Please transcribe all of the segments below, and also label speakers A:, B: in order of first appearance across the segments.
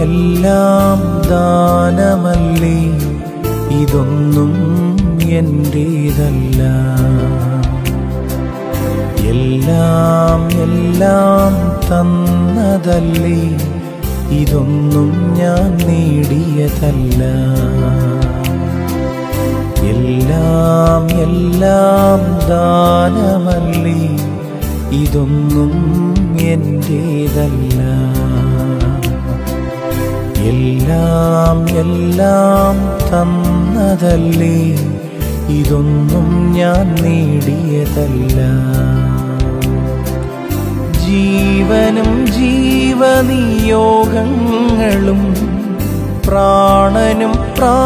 A: എല്ലാം ദാനമല്ലേ ഇതൊന്നും എന്റേതല്ല എല്ലാം എല്ലാം തന്നതല്ലേ ഇതൊന്നും ഞാൻ നേടിയതല്ല എല്ലാം എല്ലാം ദാനമല്ലേ ഇതൊന്നും എന്റേതല്ല എല്ലാം എല്ലാം തന്നതല്ലേ ഇതൊന്നും ഞാൻ നേടിയതല്ല ജീവനും ജീവനിയോഗങ്ങളും പ്രാണനും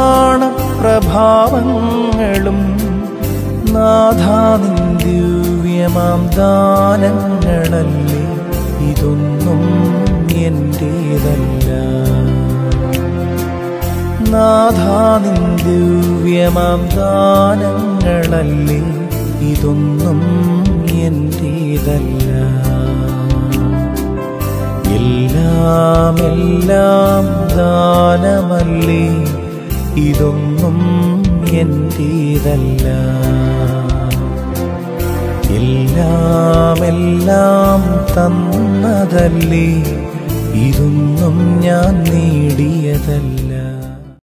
A: പ്രാണപ്രഭാവങ്ങളും നാഥാനിൻ ദിവ്യമാം ദാനങ്ങളല്ലേ ഇതൊന്നും എന്റേതല്ല നാഥാനിൻ ദിവ്യമാം ദാനങ്ങളല്ലേ ഇതൊന്നും എന്റേതല്ല എല്ലാം എല്ലാം ദാനമല്ലേ ഇതൊന്നും എന്റേതല്ല എല്ലാം എല്ലാം തന്നതല്ലേ ഇതൊന്നും ഞാൻ നേടിയതല്ല